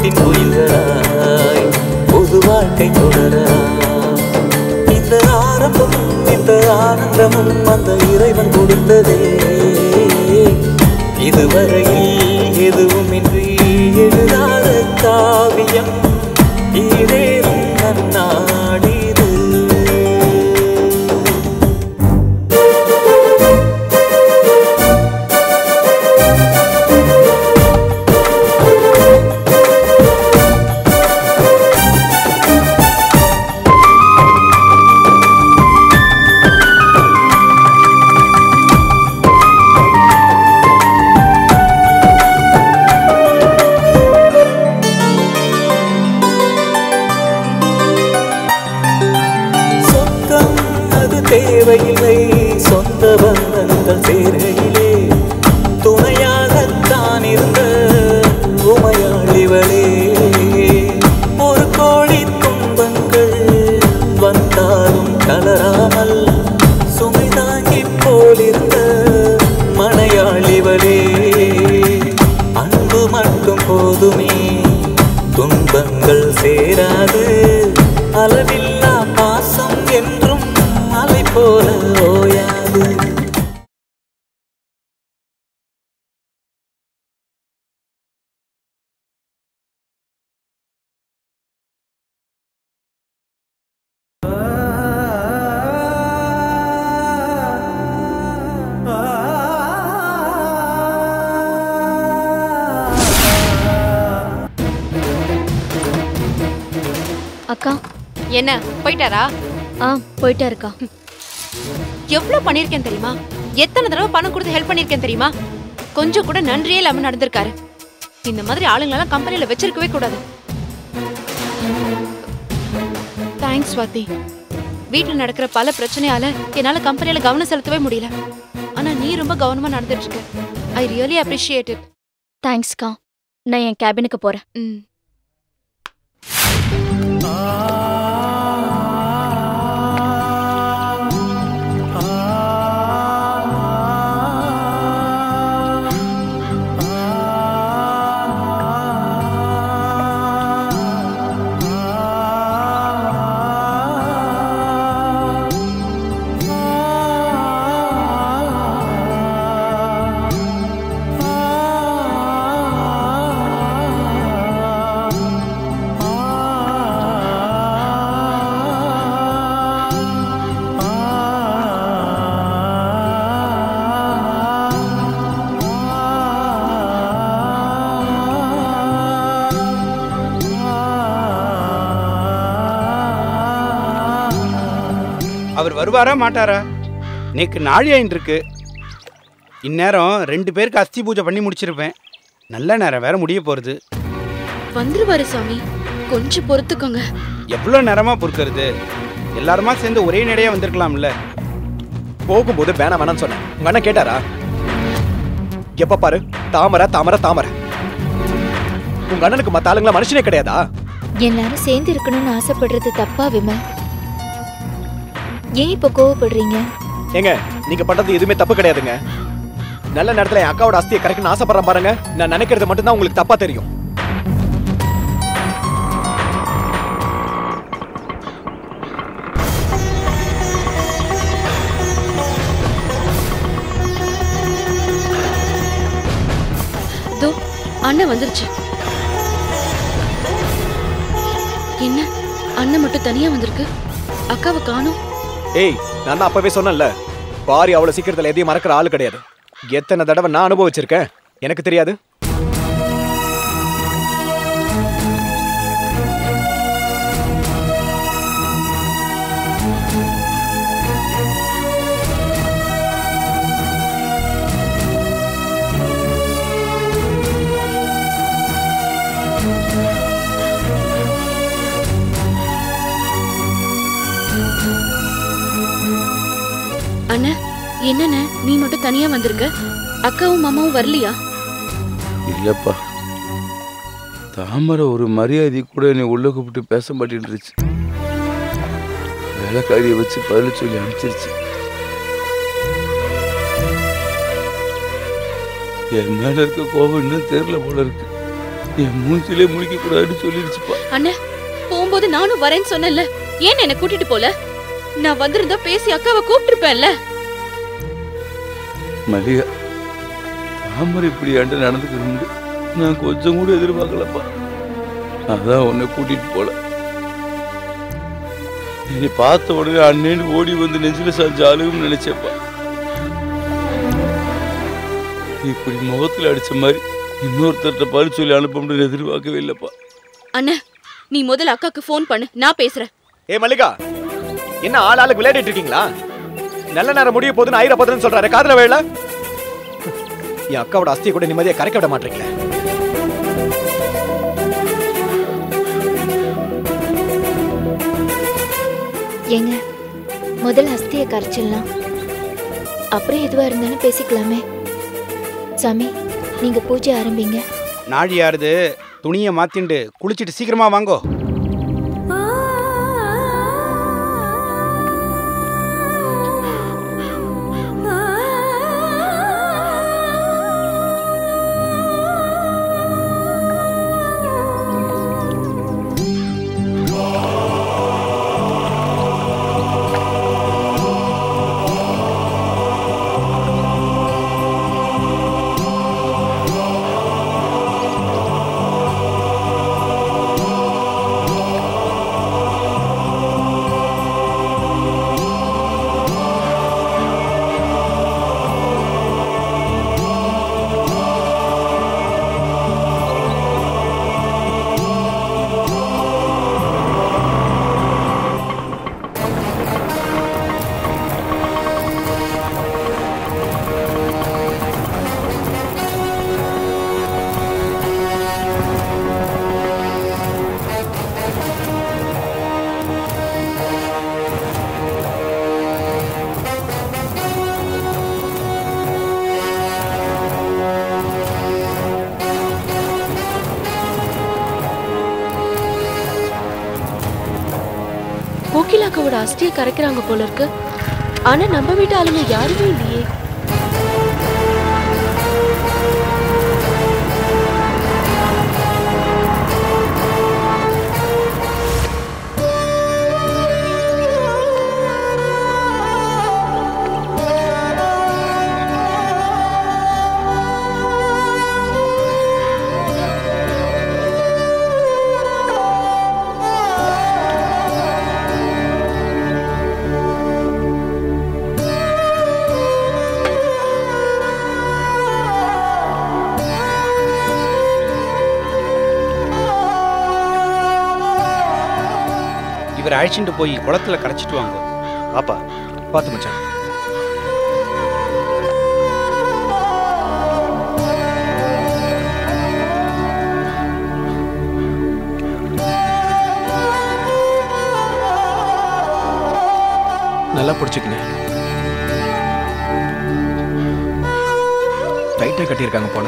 கூட்டின் குயில்களாய் புது வாழ்க்கை தொடரலாம் இந்த ஆரம்பமும் இந்த ஆனந்தமும் அந்த இறைவன் கொடுத்ததே இதுவரையில் எதுவுமின்றி எழுதாத காவியம் ஈரேறும் நன்னாடிது சொர்க்கம் அது தேவையில்லை சொந்த பந்தங்கள் சேர்கையிலே துணையாகத்தான் இருந்த உமையாளிவளே ஒரு கோடி துன்பங்கள் வந்தாலும் கலராமல் சுமை தாங்கி போலிருந்த மனையாளிவளே அன்பு மட்டும் போதுமே துன்பங்கள் சேராது அளவில்லா பாசம் என்றும் அலை போல ஓயாது அக்கா என்ன போயிட்டாரா ஆ போயிட்டாருக்கா எவ்வளவு பண்ணிருக்கேன் தெரியுமா எத்தனை தடவை பணம் கொடுத்து ஹெல்ப் பண்ணிருக்கேன் தெரியுமா கொஞ்சம் கூட நன்றியே இல்லாம நடந்திருக்காரு இந்த மாதிரி ஆளுங்களெல்லாம் கம்பெனில வச்சிருக்கவே கூடாது தேங்க்ஸ் ஸ்வாதி வீட்டுல நடக்கிற பல பிரச்சனையால என்னால கம்பெனில கவனம் செலுத்தவே முடியல ஆனா நீ ரொம்ப கவனமா நடந்துட்டு இருக்க ஐ ரியலி அப்ரிஷியேட் இட் தேங்க்ஸ்க்கா நான் என் கேபினுக்கு போறேன் ம் அவர் வருவாரா மாட்டாரா நேக்கு நாழியாயின் இருக்கு இந்நேரம் ரெண்டு பேருக்கு அஸ்தி பூஜை பண்ணி முடிச்சிருப்பேன் நல்ல நேரம் வேற முடிய போறது வந்துருவாரு சாமி கொஞ்சம் பொறுத்துக்கோங்க எவ்வளோ நேரமா பொறுக்கிறது எல்லாருமா சேர்ந்து ஒரே நடையா வந்திருக்கலாம்ல போகும்போது வேணாம் வேணாம்னு சொன்னேன் உங்க அண்ணன் கேட்டாரா எப்ப பாரு தாமரை தாமரை தாமரை உங்க அண்ணனுக்கு மத்த ஆளுங்களா மனுஷனே கிடையாதா எல்லாரும் சேர்ந்து இருக்கணும்னு ஆசைப்படுறது தப்பா விமல் ஏன் இப்போ கோவப்படுறீங்க ஏங்க நீங்க பண்றது எதுவுமே தப்பு கிடையாதுங்க நல்ல நேரத்துல என் அக்காவோட அஸ்தியை கரெக்ட்னு ஆசைப்படுறேன் பாருங்க நான் நினைக்கிறது மட்டும்தான் உங்களுக்கு தப்பா தெரியும் தோ அண்ணன் வந்துருச்சு என்ன அண்ணன் மட்டும் தனியா வந்திருக்கு அக்காவை காணோம் ஏய் நான் தான் அப்பவே சொன்னேன்ல பாரி அவ்வளவு சீக்கிரத்துல எதையும் மறக்கிற ஆளு கிடையாது எத்தனை தடவை நான் அனுபவிச்சிருக்கேன் எனக்கு தெரியாது அண்ணா என்னண்ண நீ மட்டும் தனியா வந்திருக்க அக்காவும் மாமாவும் வரலையா இல்லப்பா தாமரை ஒரு மரியாதை கூட என்னை உள்ள கூப்பிட்டு பேச மாட்டேன்ருச்சு வேலைக்காரியை வச்சு பதில் சொல்லி அனுப்பிச்சிருச்சு என் மேல இருக்க கோபம் இன்னும் தெரியல போல இருக்கு என் மூஞ்சிலே முழிக்க கூடாதுன்னு சொல்லிடுச்சுப்பா அண்ணே போகும்போது நானும் வரேன்னு சொன்னேன்ல ஏன் என்ன கூட்டிட்டு போல நான் வந்திருந்தா பேசி அக்காவை கூப்பிட்டுருப்பேன்ல மல்லிகா தாமரை இப்படி ஆண்டு நடந்துக்கிறது நான் கொஞ்சம் கூட எதிர்பார்க்கலப்பா அதான் உன்னை கூட்டிட்டு போல நீ பார்த்த உடனே அண்ணேன்னு ஓடி வந்து நெஞ்சில சாஞ்ச அழுகும் நினைச்சப்பா இப்படி முகத்துல அடிச்ச மாதிரி இன்னொருத்தர்கிட்ட பழி சொல்லி அனுப்ப முடியும் எதிர்பார்க்கவே இல்லப்பா அண்ணே நீ முதல்ல அக்காக்கு ஃபோன் பண்ணு நான் பேசுறேன் ஏ மல்லிகா என்ன ஆள் ஆளுக்கு விளையாடிட்டு இருக்கீங்களா நல்ல நேரம் முடிய போதுன்னு ஆயிரம் போதுன்னு சொல்றாரு காதுல வேல என் அக்காவோட அஸ்தியை கூட நிம்மதியா கரைக்க விட மாட்டீங்களே ஏங்க முதல்ல அஸ்தியை கரைச்சிடலாம் அப்புறம் எதுவா இருந்தாலும் பேசிக்கலாமே சாமி நீங்க பூஜை ஆரம்பிங்க நாழி யாருது துணியை மாத்திண்டு குளிச்சிட்டு சீக்கிரமா வாங்கோ கோகிலாக்காவோட அஸ்தியை கரைக்கிறாங்க போல இருக்கு ஆனா நம்ம வீட்டு ஆளுங்க யாருமே இல்லையே இவரை அழைச்சிட்டு போய் குளத்துல கரைச்சிட்டு வாங்கோ பாப்பா பார்த்து மச்சான் நல்லா பிடிச்சிக்கினேன் டைட்டா கட்டியிருக்காங்க போல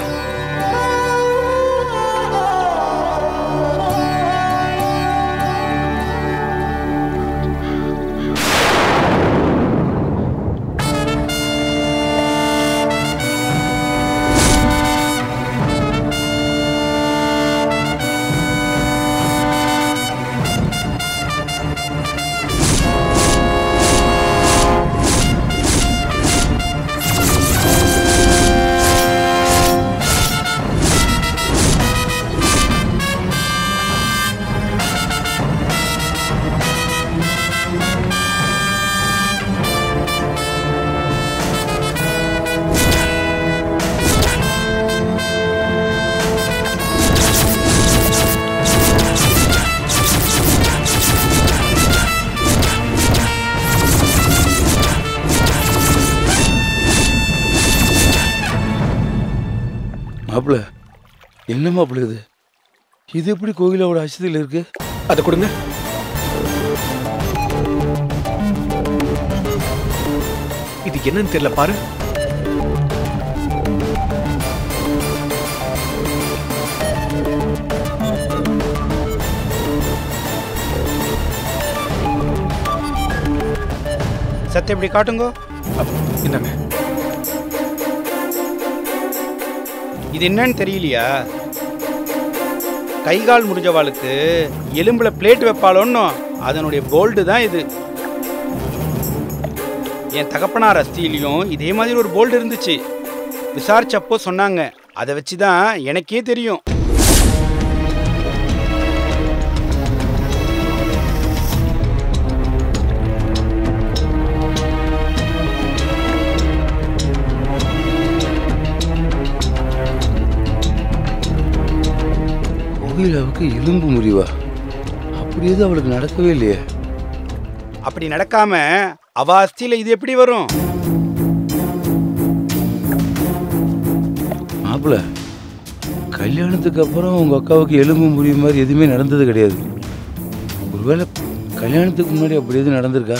மாப்பிள என்ன மாப்பிள இது இது எப்படி கோயிலோட அச்சத்தில் இருக்கு அதை கொடுங்க இது என்னன்னு தெரியல பாரு சத்து எப்படி காட்டுங்கோ அப்ப, இந்தாங்க இது என்னன்னு தெரியலையா கை கால் முடிஞ்சவாளுக்கு எலும்புல பிளேட் வைப்பாளோன்னு அதனுடைய கோல்டு தான் இது என் தகப்பனார் அஸ்தியிலையும் இதே மாதிரி ஒரு போல்டு இருந்துச்சு விசாரிச்சப்போ சொன்னாங்க அதை வச்சு தான் எனக்கே தெரியும் கோகிலாவுக்கு எலும்பு முறிவா அப்படி எதுவும் அவளுக்கு நடக்கவே இல்லையே அப்படி நடக்காம அவ அஸ்தியில இது எப்படி வரும் மாப்பிள கல்யாணத்துக்கு அப்புறம் உங்க அக்காவுக்கு எலும்பு முறிவு மாதிரி எதுவுமே நடந்தது கிடையாது ஒருவேளை கல்யாணத்துக்கு முன்னாடி அப்படி எதுவும் நடந்திருக்கா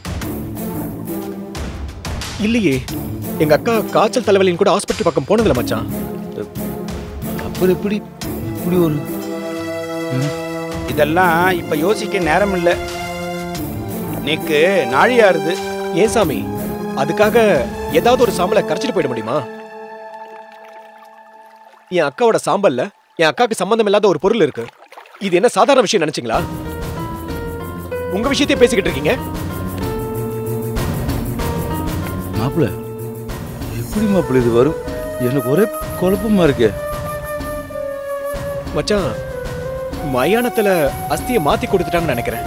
இல்லையே எங்க அக்கா காய்ச்சல் தலைவலின்னு கூட ஹாஸ்பிட்டல் பக்கம் போனதில்ல மச்சான் அப்புறம் எப்படி இப்படி ஒரு இதெல்லாம் இப்ப யோசிக்க நேரம் இல்ல நேக்கு நாழியாருது ஏன் சாமி அதுக்காக ஏதாவது ஒரு சாம்பலை கரைச்சிட்டு போயிட முடியுமா என் அக்காவோட சாம்பல்ல என் அக்காவுக்கு சம்பந்தம் இல்லாத ஒரு பொருள் இருக்கு இது என்ன சாதாரண விஷயம் நினைச்சீங்களா உங்க விஷயத்தையே பேசிக்கிட்டு இருக்கீங்க மாப்பிள எப்படி மாப்பிள இது வரும் எனக்கு ஒரே குழப்பமா இருக்கே மச்சான் மயானத்துல அஸ்தியை மாத்தி கொடுத்துட்டாங்கன்னு நினைக்கிறேன்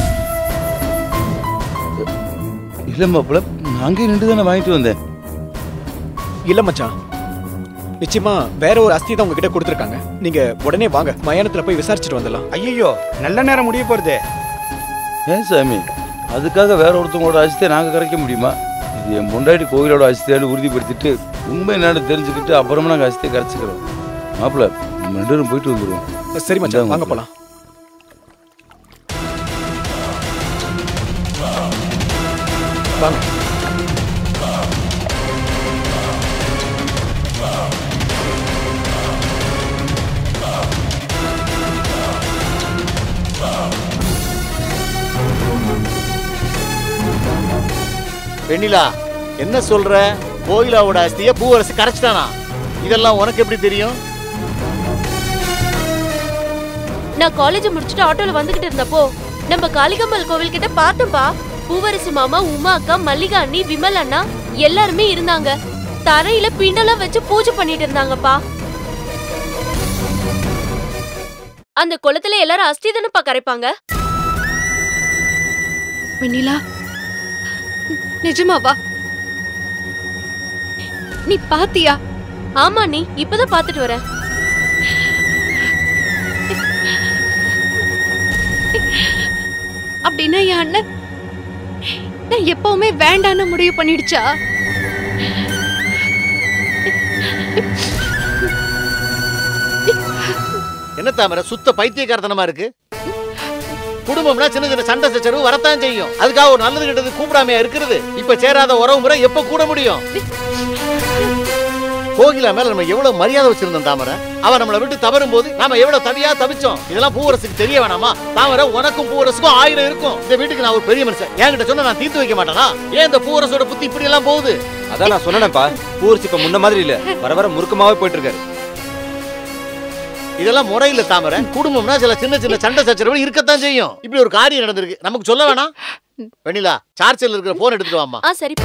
இல்ல மாப்பிள நான் அங்கேயே நின்று தானே வாங்கிட்டு வந்தேன் இல்ல மச்சான் நிச்சயமா வேற ஒரு அஸ்தி தான் உங்ககிட்ட கொடுத்துருக்காங்க நீங்க உடனே வாங்க மயானத்துல போய் விசாரிச்சுட்டு வந்துடலாம் ஐயோ நல்ல நேரம் முடிய போறதே ஏன் சாமி அதுக்காக வேற ஒருத்தவங்களோட அசித்தை நாங்கள் கரைக்க முடியுமா இது என் முண்டாடி கோயிலோட அசித்தையாடு உறுதிப்படுத்திட்டு உண்மை என்னன்னு தெரிஞ்சுக்கிட்டு அப்புறமா நாங்கள் அசித்தையை கரைச்சிக்கிறோம் மாப்பிள நம்ம ரெண்டு பேரும் போயிட்டு வந்துடுவோம் சரி மச்சான் இந்தாங்க வாங்க போலாம் வாங்க வெண்ணிலா என்ன சொல்ற கோயிலாவோட அஸ்திய பூவரசு கரைச்சிட்டானா இதெல்லாம் உனக்கு எப்படி தெரியும் நான் காலேஜ் முடிச்சுட்டு ஆட்டோல வந்துகிட்டு இருந்தப்போ நம்ம காளிகம்மாள் கோவில் கிட்ட பார்த்தோம்பா பூவரசு மாமா உமா அக்கா மல்லிகா அண்ணி விமல் அண்ணா எல்லாருமே இருந்தாங்க தரையில பிண்டெல்லாம் வச்சு பூஜை பண்ணிட்டு இருந்தாங்கப்பா அந்த குளத்துல எல்லாரும் அஸ்தி தானப்பா கரைப்பாங்க வெண்ணிலா நிஜமாவா நீ பாத்தியா ஆமா நீ இப்பதான் பாத்துட்டு வரேன் அப்படின்னா என் அண்ணன் நான் எப்பவுமே வேண்டான்னு முடிவு பண்ணிடுச்சா என்ன தாமரை சுத்த பைத்தியக்காரத்தனமா இருக்கு குடும்பம்னா சின்ன சின்ன சண்டை சச்சரவு வரத்தான் செய்யும் அதுக்காக ஒரு நல்லது கெட்டது கூப்பிடாமையா இருக்கிறது இப்ப சேராத உறவு முறை எப்ப கூட முடியும் கோகிலா மேல நம்ம எவ்வளவு மரியாதை வச்சிருந்தோம் தாமரை அவ நம்மளை விட்டு தவறும் போது நாம எவ்வளவு தவியா தவிச்சோம் இதெல்லாம் பூவரசுக்கு தெரிய வேணாமா தாமரை உனக்கும் பூவரசுக்கும் ஆயிரம் இருக்கும் இந்த வீட்டுக்கு நான் ஒரு பெரிய மனுஷன் என்கிட்ட சொன்னா நான் தீர்த்து வைக்க மாட்டேனா ஏன் இந்த பூவரசோட புத்தி இப்படி எல்லாம் போகுது அதான் நான் சொன்னேன்ப்பா பூரிச்சு இப்ப முன்ன மாதிரி இல்ல வர வர முறுக்கமாவே போயிட்டு இருக்காரு இதெல்லாம் முறையில தாமரை குடும்பம்னா சில சின்ன சின்ன சண்டை சச்சரவு இருக்கத்தான் செய்யும் இப்படி ஒரு காரியம் நடந்திருக்கு நமக்கு சொல்ல வேணாம் வெண்ணிலா சார்ஜர்ல இருக்கிற போன் எடுத்துட்டு வாமா ஆ சரிப்பா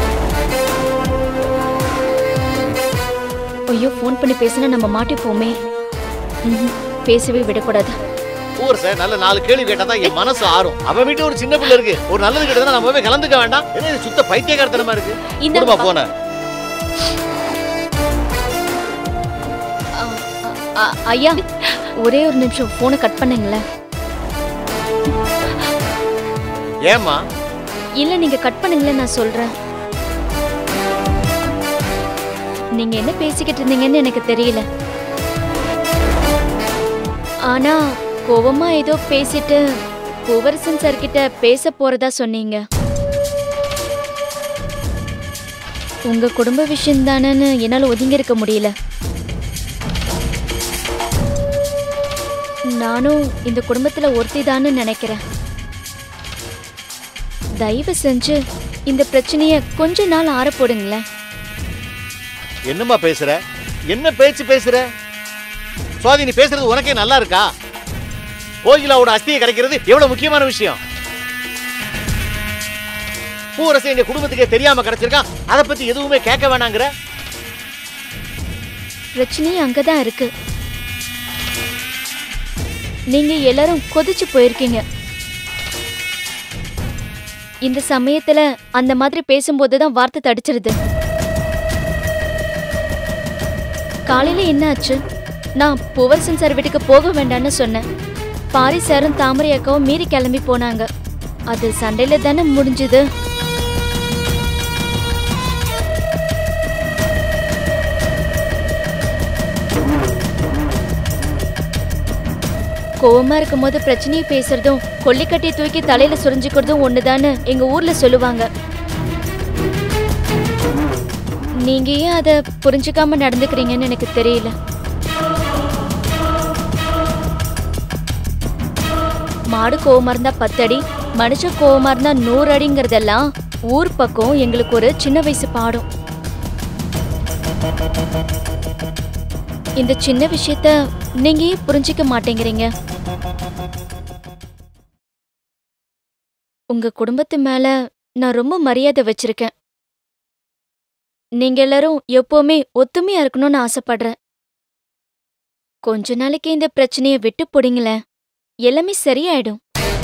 ஐயோ ஃபோன் பண்ணி பேசினா நம்ம மாட்டிப்போமே ம்ஹும், பேசவே விடக்கூடாது ஊர் சார் நல்ல நாலு கேள்வி கேட்டா தான் என் மனசு ஆறும் அவன் வீட்டு ஒரு சின்ன பிள்ளை இருக்கு ஒரு நல்லது கிட்ட நம்ம போய் கலந்துக்க வேண்டாம் என்ன இது சுத்த பைத்தியக்காரத்தனமா இருக்கு இந்தாங்கப்பா. குடும்பம் போன அ, ஐயா ஒரே ஒரு நிமிஷம் ஃபோனை கட் பண்ணுங்களேன் ஏமா இல்ல நீங்க கட் பண்ணுங்களேன் நான் சொல்றேன் நீங்க என்ன பேசிக்கிட்டு இருந்தீங்கன்னு எனக்கு தெரியல ஆனா கோவமா ஏதோ பேசிட்டு பூவரசன் சார் கிட்ட பேச போறதா சொன்னீங்க உங்க குடும்ப விஷயம் தானேன்னு என்னால ஒதுங்கி இருக்க முடியல நானும் இந்த குடும்பத்துல ஒருத்தி நினைக்கிறேன் தயவு செஞ்சு இந்த பிரச்சனைய கொஞ்ச நாள் ஆற போடுங்களேன் என்னம்மா பேசுற என்ன பேச்சு பேசுற சுவாதி நீ பேசுறது உனக்கே நல்லா இருக்கா கோகிலாவோட அஸ்தியை கிடைக்கிறது எவ்வளவு முக்கியமான விஷயம் பூரசை எங்க குடும்பத்துக்கே தெரியாம கிடைச்சிருக்கான் அதை பத்தி எதுவுமே கேட்க வேணாங்கிற பிரச்சனையும் அங்கதான் இருக்கு நீங்க எல்லாரும் கொதிச்சு போயிருக்கீங்க இந்த சமயத்துல அந்த மாதிரி பேசும்போதுதான் வார்த்தை தடிச்சிருது காலையில என்ன ஆச்சு நான் புவர்சன் சார் வீட்டுக்கு போக வேண்டாம்னு சொன்னேன் பாரி சாரும் தாமரை அக்காவும் மீறி கிளம்பி போனாங்க அது சண்டையில தானே முடிஞ்சுது கோவமா இருக்கும்போது பிரச்சனையை பேசுறதும் கொல்லிக்கட்டி தூக்கி தலையில சுரிஞ்சுக்கிறதும் ஒண்ணுதான்னு எங்க ஊர்ல சொல்லுவாங்க நீங்க ஏன் அதை புரிஞ்சுக்காம நடந்துக்கிறீங்கன்னு எனக்கு தெரியல மாடு கோவமா இருந்தா பத்து அடி மனுஷன் கோவமா இருந்தா நூறு அடிங்கிறதெல்லாம் ஊர் பக்கம் எங்களுக்கு ஒரு சின்ன வயசு பாடம் இந்த சின்ன விஷயத்த நீங்க ஏன் புரிஞ்சிக்க மாட்டேங்கிறீங்க உங்க குடும்பத்து மேல நான் ரொம்ப மரியாதை வச்சிருக்கேன் நீங்க எல்லாரும் எப்பவுமே ஒத்துமையா இருக்கணும்னு ஆசைப்படுறேன் கொஞ்ச நாளைக்கு இந்த பிரச்சனையை விட்டு போடுங்களேன் எல்லாமே சரியாயிடும்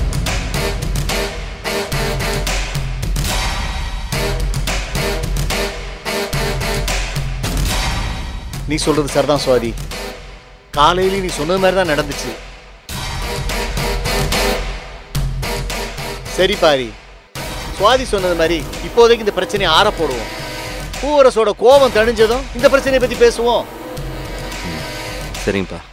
நீ சொல்றது சரிதான் சுவாதி காலையில நீ சொன்னது மாதிரி தான் நடந்துச்சு சரி பாரி சுவாதி சொன்னது மாதிரி இப்போதைக்கு இந்த பிரச்சனையை ஆற போடுவோம் பூவரசோட கோபம் தணிஞ்சதும் இந்த பிரச்சனையை பத்தி பேசுவோம் சரிங்கப்பா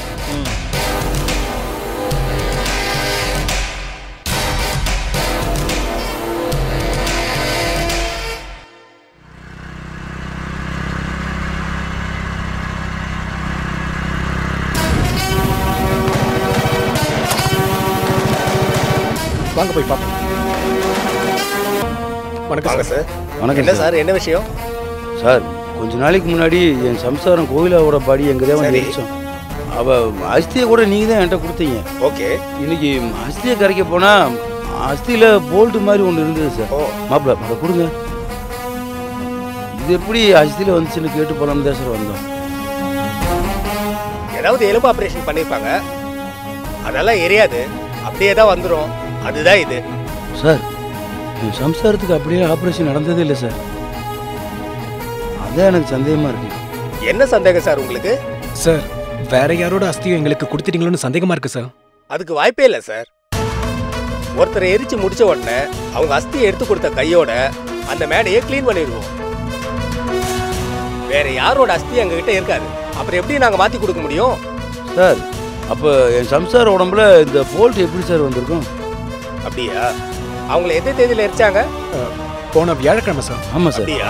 வாங்க போய் பார்ப்போம் வணக்கம் சார் வணக்கம் என்ன சார் சார் என்ன விஷயம் சார் கொஞ்ச நாளைக்கு முன்னாடி என் சம்சாரம் கோயிலாவோட பாடி எங்க தான் வந்து சரி. எரிச்சோம் அவ அஸ்தியை கூட நீங்க தான் என்கிட்ட கொடுத்தீங்க ஓகே இன்னைக்கு அஸ்தியை கரைக்க போனா அஸ்தியில போல்ட் மாதிரி ஒன்று இருந்தது சார் ஓ மாப்பிள்ள அதை கொடுங்க இது எப்படி அஸ்தியில வந்துச்சுன்னு கேட்டு போலாம்னு தான் சார் வந்தோம் ஏதாவது எலும்பு ஆபரேஷன் பண்ணிருப்பாங்க அதெல்லாம் எரியாது அப்படியே தான் வந்துடும் அதுதான் இது சார் என் சம்சாரத்துக்கு அப்படியே ஆப்ரேஷன் நடந்ததே இல்லை சார் அதான் எனக்கு சந்தேகமா இருக்கு என்ன சந்தேகம் சார் உங்களுக்கு சார் வேற யாரோட அஸ்தியும் எங்களுக்கு கொடுத்துட்டீங்களோன்னு சந்தேகமா இருக்கு சார் அதுக்கு வாய்ப்பே இல்லை சார் ஒருத்தரை எரிச்சு முடிச்ச உடனே அவங்க அஸ்தியை எடுத்து கொடுத்த கையோட அந்த மேடையை க்ளீன் பண்ணிடுவோம் வேற யாரோட அஸ்தி எங்க கிட்ட இருக்காது அப்புறம் எப்படி நாங்க மாத்தி கொடுக்க முடியும் சார் அப்போ என் சம்சார உடம்புல இந்த போல்ட் எப்படி சார் வந்திருக்கும் அப்படியா அவங்கள எந்த தேதியில எரிச்சாங்க போன வியாழக்கிழமை சார் ஆமாம் சார் அப்படியா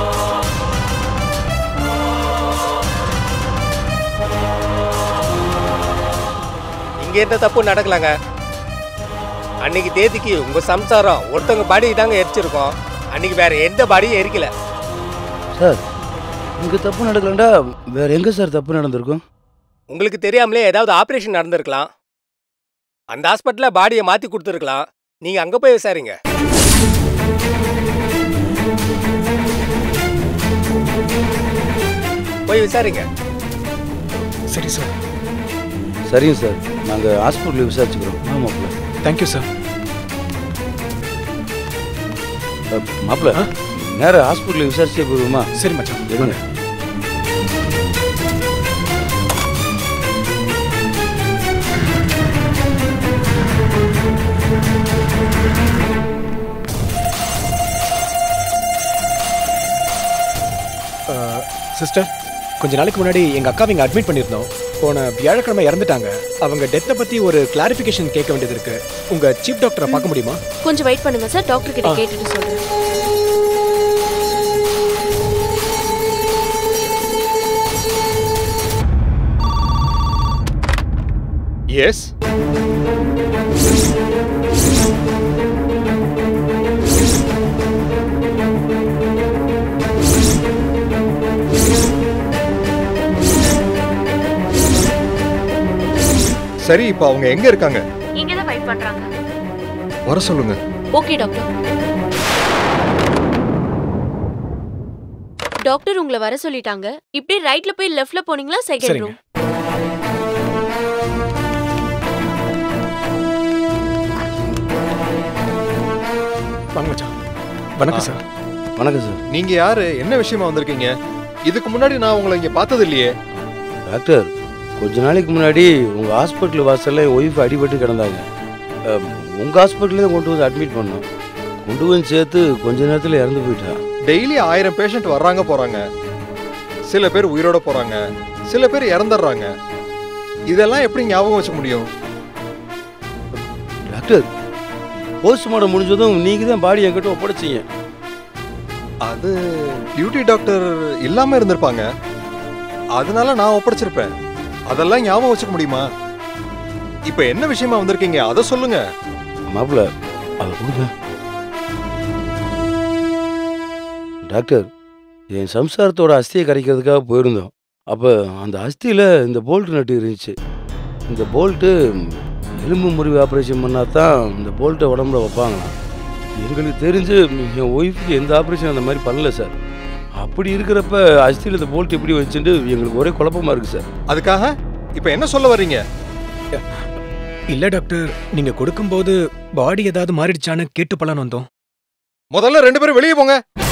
இங்க எந்த தப்பு நடக்கலங்க அன்னைக்கு தேதிக்கு உங்க சம்சாரம் ஒருத்தவங்க பாடி தாங்க எரிச்சிருக்கோம் அன்னைக்கு வேற எந்த பாடியும் எரிக்கல சார் இங்கே தப்பு நடக்கலண்டா வேற எங்கே சார் தப்பு நடந்திருக்கும் உங்களுக்கு தெரியாமலே ஏதாவது ஆபரேஷன் நடந்திருக்கலாம் அந்த ஹாஸ்பிட்டல்ல பாடியை மாத்தி கொடுத்துருக்கலாம் நீங்க அங்க போய் விசாரிங்க போய் விசாரிங்க சரி சார் சரிங்க சார் நாங்கள் ஹாஸ்பிட்டலில் விசாரிச்சுக்கிறோம் ஆ மாப்பிள்ள தேங்க்யூ சார் மாப்பிள்ள நேரம் ஹாஸ்பிட்டலில் விசாரிச்சே போயிருமா சரி மச்சான் இருங்க சிஸ்டர் கொஞ்ச நாளைக்கு முன்னாடி எங்க அக்காவை இங்க அட்மிட் பண்ணியிருந்தோம் போன வியாழக்கிழமை இறந்துட்டாங்க அவங்க டெத்தை பத்தி ஒரு கிளாரிஃபிகேஷன் கேட்க வேண்டியது இருக்கு உங்க சீஃப் டாக்டரை பார்க்க முடியுமா கொஞ்சம் வெயிட் பண்ணுங்க சார் டாக்டர் கிட்ட ஆ. கேட்டுட்டு சொல்றேன் எஸ் சரி இப்போ அவங்க எங்க இருக்காங்க இங்க தான் வெயிட் பண்றாங்க வர சொல்லுங்க ஓகே டாக்டர் டாக்டர் உங்களை வர சொல்லிட்டாங்க இப்படி ரைட்ல போய் லெஃப்ட்ல போனீங்களா செகண்ட் சரிங்க. ரூம் வாங்க மச்சான் வணக்கம் சார் வணக்கம் சார் நீங்க யாரு என்ன விஷயமா வந்திருக்கீங்க இதுக்கு முன்னாடி நான் உங்களை இங்க பார்த்தது இல்லையே டாக்டர் கொஞ்ச நாளைக்கு முன்னாடி உங்கள் ஹாஸ்பிட்டல் வாசலில் என் ஒய்ஃப் அடிபட்டு கிடந்தாங்க உங்கள் ஹாஸ்பிட்டலே தான் கொண்டு வந்து அட்மிட் பண்ணோம் கொண்டு வந்து சேர்த்து கொஞ்ச நேரத்தில் இறந்து போயிட்டா டெய்லி ஆயிரம் பேஷண்ட் வர்றாங்க போறாங்க சில பேர் உயிரோட போறாங்க சில பேர் இறந்துடுறாங்க இதெல்லாம் எப்படி ஞாபகம் வச்சுக்க முடியும் டாக்டர் போஸ்ட்மார்ட்டம் முடிஞ்சதும் நீங்கள் தான் பாடி என்கிட்ட ஒப்படைச்சிங்க அது டியூட்டி டாக்டர் இல்லாம இருந்திருப்பாங்க அதனால நான் ஒப்படைச்சிருப்பேன் அதெல்லாம் ஞாபகம் வச்சுக்க முடியுமா இப்ப என்ன விஷயமா வந்திருக்கீங்க அதை சொல்லுங்க மாப்பிள்ள அதை கொடுங்க டாக்டர் என் சம்சாரத்தோட அஸ்தியை கரைக்கிறதுக்காக போயிருந்தோம் அப்போ அந்த அஸ்தியில் இந்த போல்ட் நட்டு இருந்துச்சு இந்த போல்ட்டு எலும்பு முறிவு ஆப்ரேஷன் பண்ணால் தான் இந்த போல்ட்டை உடம்புல வைப்பாங்களாம் எங்களுக்கு தெரிஞ்சு என் ஒய்ஃபுக்கு எந்த ஆப்ரேஷன் அந்த மாதிரி பண்ணல சார் அப்படி இருக்கிறப்ப அஸ்தியில் இந்த போல்ட் எப்படி வச்சுட்டு எங்களுக்கு ஒரே குழப்பமா இருக்கு சார் அதுக்காக இப்ப என்ன சொல்ல வர்றீங்க இல்ல டாக்டர் நீங்க கொடுக்கும்போது பாடி ஏதாவது மாறிடுச்சான்னு கேட்டு பலான்னு வந்தோம் முதல்ல ரெண்டு பேரும் வெளியே போங்க